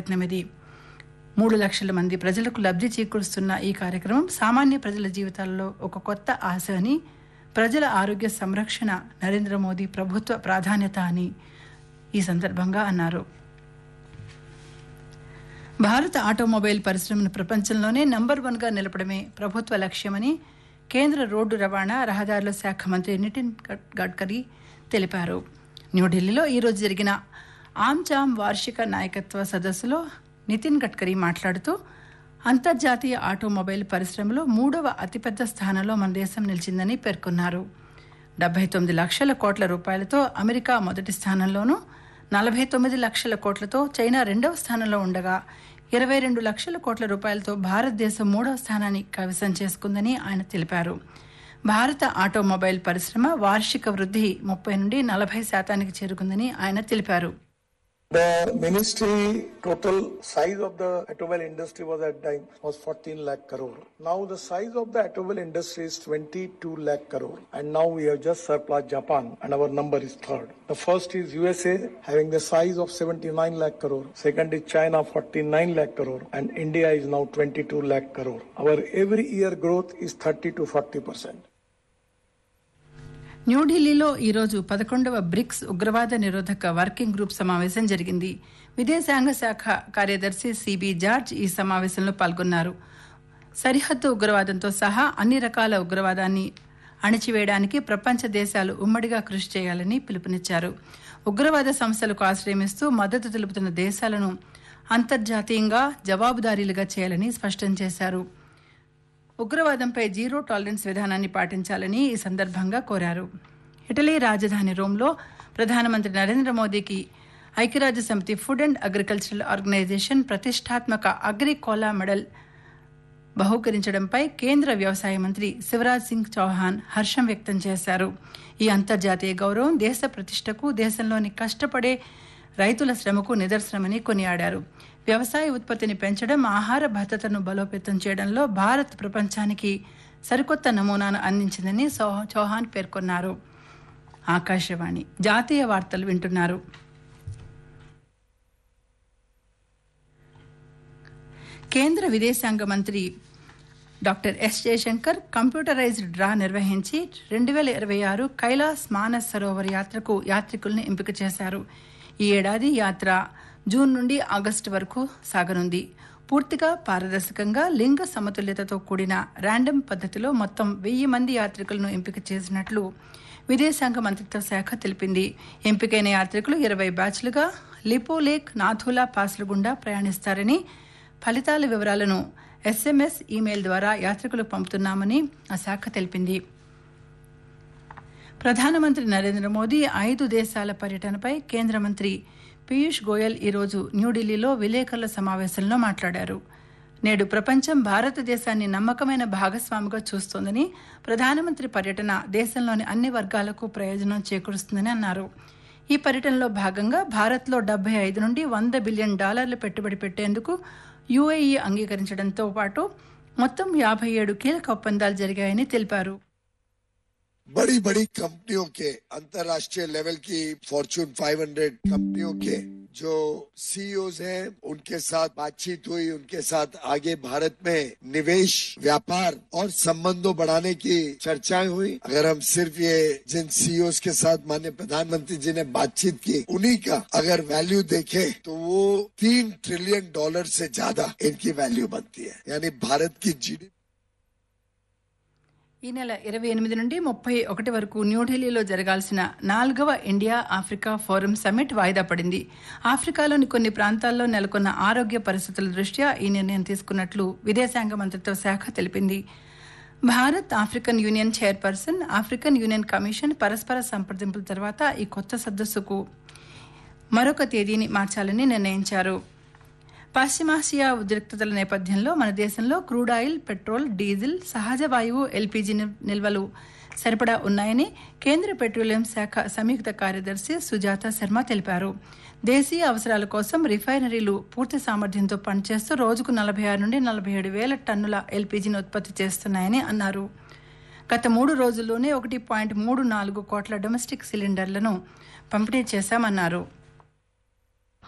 ప్రయత్నమిది మూడు లక్షల మంది ప్రజలకు లబ్ధి చేకూరుస్తున్న ఈ కార్యక్రమం సామాన్య ప్రజల జీవితాల్లో ఒక కొత్త ఆశ అని ప్రజల ఆరోగ్య సంరక్షణ నరేంద్ర మోదీ ప్రభుత్వ ప్రాధాన్యత అని ఈ సందర్భంగా అన్నారు భారత ఆటోమొబైల్ పరిశ్రమను ప్రపంచంలోనే నంబర్ వన్గా నిలపడమే ప్రభుత్వ లక్ష్యమని కేంద్ర రోడ్డు రవాణా రహదారుల శాఖ మంత్రి నితిన్ గడ్కరీ తెలిపారు న్యూఢిల్లీలో ఈరోజు జరిగిన ఆమ్చామ్ వార్షిక నాయకత్వ సదస్సులో నితిన్ గడ్కరీ మాట్లాడుతూ అంతర్జాతీయ ఆటోమొబైల్ పరిశ్రమలో మూడవ అతిపెద్ద స్థానంలో మన దేశం నిలిచిందని పేర్కొన్నారు డెబ్బై తొమ్మిది లక్షల కోట్ల రూపాయలతో అమెరికా మొదటి స్థానంలోనూ నలభై తొమ్మిది లక్షల కోట్లతో చైనా రెండవ స్థానంలో ఉండగా ఇరవై రెండు లక్షల కోట్ల రూపాయలతో భారతదేశం మూడవ స్థానాన్ని కైవసం చేసుకుందని ఆయన తెలిపారు భారత ఆటోమొబైల్ పరిశ్రమ వార్షిక వృద్ధి ముప్పై నుండి నలభై శాతానికి చేరుకుందని ఆయన తెలిపారు The ministry total size of the automobile industry was at time was 14 lakh crore. Now the size of the automobile industry is 22 lakh crore. And now we have just surpassed Japan and our number is third. The first is USA having the size of 79 lakh crore. Second is China 49 lakh crore. And India is now 22 lakh crore. Our every year growth is 30 to 40 percent. న్యూఢిల్లీలో ఈరోజు పదకొండవ bricks ఉగ్రవాద నిరోధక working group సమావేశం జరిగింది విదేశాంగ శాఖ కార్యదర్శి సిబి జార్జ్ ఈ సమావేశంలో పాల్గొన్నారు సరిహద్దు ఉగ్రవాదంతో సహా అన్ని రకాల ఉగ్రవాదాన్ని అణిచివేయడానికి ప్రపంచ దేశాలు ఉమ్మడిగా కృషి చేయాలని పిలుపునిచ్చారు ఉగ్రవాద సంస్థలకు ఆశ్రయమిస్తూ మద్దతు తెలుపుతున్న దేశాలను అంతర్జాతీయంగా జవాబుదారీలుగా చేయాలని స్పష్టం చేశారు ఉగ్రవాదంపై జీరో టాలరెన్స్ విధానాన్ని పాటించాలని ఈ సందర్భంగా కోరారు ఇటలీ రాజధాని రోమ్లో ప్రధానమంత్రి నరేంద్ర మోదీకి ఐక్యరాజ్య సమితి ఫుడ్ అండ్ అగ్రికల్చరల్ ఆర్గనైజేషన్ ప్రతిష్టాత్మక అగ్రికోలా మెడల్ బహూకరించడంపై కేంద్ర వ్యవసాయ మంత్రి శివరాజ్ సింగ్ చౌహాన్ హర్షం వ్యక్తం చేశారు ఈ అంతర్జాతీయ గౌరవం దేశ ప్రతిష్టకు దేశంలోని కష్టపడే రైతుల శ్రమకు నిదర్శనమని కొనియాడారు వ్యవసాయ ఉత్పత్తిని పెంచడం ఆహార భద్రతను బలోపేతం చేయడంలో భారత్ ప్రపంచానికి సరికొత్త నమూనాను అందించిందని చౌహాన్ పేర్కొన్నారు ఆకాశవాణి జాతీయ వార్తలు వింటున్నారు కేంద్ర విదేశాంగ మంత్రి doctor S Jaishankar computerised draw నిర్వహించి రెండు వేల ఇరవై ఆరు కైలాస్ మానస్ సరోవర్ యాత్రకు యాత్రికుల్ని ఎంపిక చేశారు ఈ ఏడాది యాత్ర జూన్ నుండి ఆగస్టు వరకు సాగనుంది పూర్తిగా పారదర్శకంగా లింగ సమతుల్యతతో కూడిన ర్యాండమ్ పద్ధతిలో మొత్తం వెయ్యి మంది యాత్రికులను ఎంపిక చేసినట్లు విదేశాంగ మంత్రిత్వ శాఖ తెలిపింది ఎంపికైన యాత్రికులు ఇరవై బ్యాచ్లుగా లిపోలేక్ నాథులా పాస్ల గుండా ప్రయాణిస్తారని ఫలితాల వివరాలను ఎస్ఎంఎస్ ఈమెయిల్ ద్వారా యాత్రికులకు పంపుతున్నామని ఆ శాఖ తెలిపింది ప్రధానమంత్రి నరేంద్ర మోదీ ఐదు దేశాల పర్యటనపై కేంద్ర మంత్రి పీయూష్ గోయల్ ఈరోజు న్యూఢిల్లీలో విలేకరుల సమావేశంలో మాట్లాడారు నేడు ప్రపంచం భారతదేశాన్ని నమ్మకమైన భాగస్వామిగా చూస్తోందని ప్రధానమంత్రి పర్యటన దేశంలోని అన్ని వర్గాలకు ప్రయోజనం చేకూరుస్తుందని అన్నారు ఈ పర్యటనలో భాగంగా భారత్లో డెబ్బై ఐదు నుండి వంద బిలియన్ డాలర్లు పెట్టుబడి పెట్టేందుకు యుఏఈ అంగీకరించడంతో పాటు మొత్తం యాభై ఏడు కీలక ఒప్పందాలు జరిగాయని తెలిపారు बड़ी बड़ी कंपनियों के अंतर्राष्ट्रीय लेवल की फॉर्चून 500 कंपनियों के जो सीईओज हैं उनके साथ बातचीत हुई उनके साथ आगे भारत में निवेश व्यापार और संबंधों बढ़ाने की चर्चाएं हुई अगर हम सिर्फ ये जिन सीईओज के साथ माननीय प्रधानमंत्री जी ने बातचीत की उन्हीं का अगर वैल्यू देखें तो वो तीन ट्रिलियन डॉलर से ज्यादा इनकी वैल्यू बनती है यानी भारत की जीडीपी ఈ నెల ఇరవై ఎనిమిది నుండి ముప్పై ఒకటి వరకు న్యూఢిల్లీలో జరగాల్సిన నాలుగవ ఇండియా ఆఫ్రికా ఫోరం సమ్మిట్ వాయిదా పడింది ఆఫ్రికాలోని కొన్ని ప్రాంతాల్లో నెలకొన్న ఆరోగ్య పరిస్థితుల దృష్ట్యా ఈ నిర్ణయం తీసుకున్నట్లు విదేశాంగ మంత్రిత్వ శాఖ తెలిపింది Bharat African union chairperson African union commission పరస్పర సంప్రదింపుల తర్వాత ఈ కొత్త సదస్సుకు మరొక తేదీని మార్చాలని నిర్ణయించారు పశ్చిమాసియా ఉద్రిక్తతల నేపథ్యంలో మన దేశంలో క్రూడ్ ఆయిల్ పెట్రోల్ డీజిల్ సహజ వాయువు ఎల్పీజీ నిల్వలు సరిపడా ఉన్నాయని కేంద్ర పెట్రోలియం శాఖ సంయుక్త కార్యదర్శి సుజాత శర్మ తెలిపారు దేశీయ అవసరాల కోసం రిఫైనరీలు పూర్తి సామర్థ్యంతో పనిచేస్తూ రోజుకు నలభై ఆరు నుండి నలభై ఏడు వేల టన్నుల ఎల్పీజీని ఉత్పత్తి చేస్తున్నాయని అన్నారు గత మూడు రోజుల్లోనే ఒకటి పాయింట్ మూడు నాలుగు కోట్ల డొమెస్టిక్ సిలిండర్లను పంపిణీ చేశామన్నారు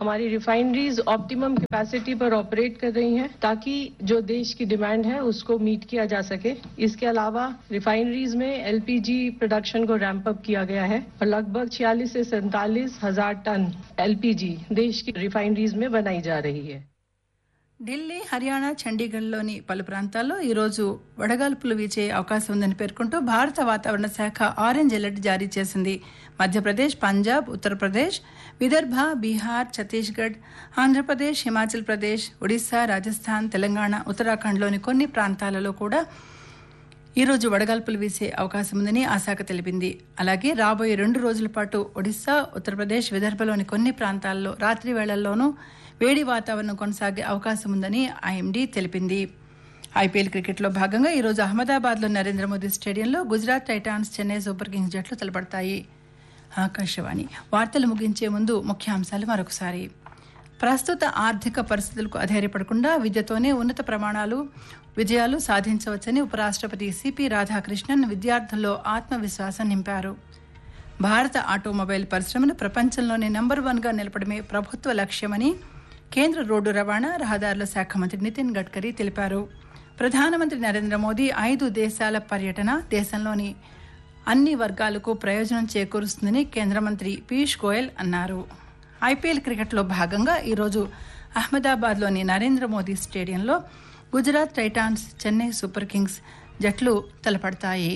हमारी रिफाइनरीज ऑप्टिमम कैपेसिटी पर ऑपरेट कर रही हैं ताकि जो देश की डिमांड है उसको मीट किया जा सके इसके अलावा रिफाइनरीज में एलपीजी प्रोडक्शन को रैंप अप किया गया है और लगभग 46 से सैंतालीस हजार टन एलपीजी देश की रिफाइनरीज में बनाई जा रही है ఢిల్లీ హర్యానా చండీగఢ్లోని పలు ప్రాంతాల్లో ఈరోజు వడగాల్పులు వీచే అవకాశం ఉందని పేర్కొంటూ భారత వాతావరణ శాఖ ఆరెంజ్ అలర్ట్ జారీ చేసింది మధ్యప్రదేశ్ పంజాబ్ ఉత్తరప్రదేశ్ విదర్భ బీహార్ ఛత్తీస్గఢ్ ఆంధ్రప్రదేశ్ హిమాచల్ ప్రదేశ్ ఒడిశా రాజస్థాన్ తెలంగాణ ఉత్తరాఖండ్లోని కొన్ని ప్రాంతాలలో కూడా ఈరోజు వడగాల్పులు వీసే అవకాశం ఉందని ఆ శాఖ తెలిపింది అలాగే రాబోయే రెండు రోజుల పాటు ఒడిశా ఉత్తరప్రదేశ్ విదర్భలోని కొన్ని ప్రాంతాల్లో రాత్రి వేళల్లోనూ వేడి వాతావరణం కొనసాగే అవకాశం ఉందని ఐఎండీ తెలిపింది ఐపీఎల్ క్రికెట్లో భాగంగా ఈరోజు అహ్మదాబాద్లో నరేంద్ర మోదీ స్టేడియంలో Gujarat Titans Chennai Super Kings జట్లు తలపడతాయి ఆకాశవాణి వార్తలు ముగించే ముందు ముఖ్యాంశాలు మరొకసారి ప్రస్తుత ఆర్థిక పరిస్థితులకు అధైర్యపడకుండా విద్యతోనే ఉన్నత ప్రమాణాలు విజయాలు సాధించవచ్చని ఉపరాష్ట్రపతి సిపి రాధాకృష్ణన్ విద్యార్థుల్లో ఆత్మవిశ్వాసం నింపారు భారత ఆటోమొబైల్ పరిశ్రమను ప్రపంచంలోనే నంబర్ వన్గా నిలపడమే ప్రభుత్వ లక్ష్యమని కేంద్ర రోడ్డు రవాణా రహదారుల శాఖ మంత్రి నితిన్ గడ్కరీ తెలిపారు ప్రధానమంత్రి నరేంద్ర మోదీ ఐదు దేశాల పర్యటన దేశంలోని అన్ని వర్గాలకు ప్రయోజనం చేకూరుస్తుందని కేంద్ర మంత్రి పీయూష్ గోయల్ అన్నారు ఐపీఎల్ క్రికెట్లో భాగంగా ఈరోజు అహ్మదాబాద్లోని నరేంద్ర మోదీ స్టేడియంలో Gujarat Titans Chennai Super Kings జట్లు తలపడతాయి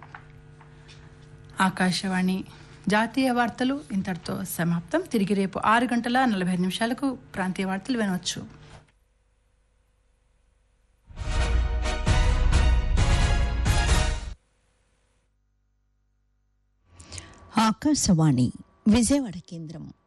ఆకాశవాణి జాతీయ వార్తలు ఇంతటితో సమాప్తం తిరిగి రేపు ఆరు గంటల నలభై నిమిషాలకు ప్రాంతీయ వార్తలు వినవచ్చు ఆకాశవాణి విజయవాడ కేంద్రం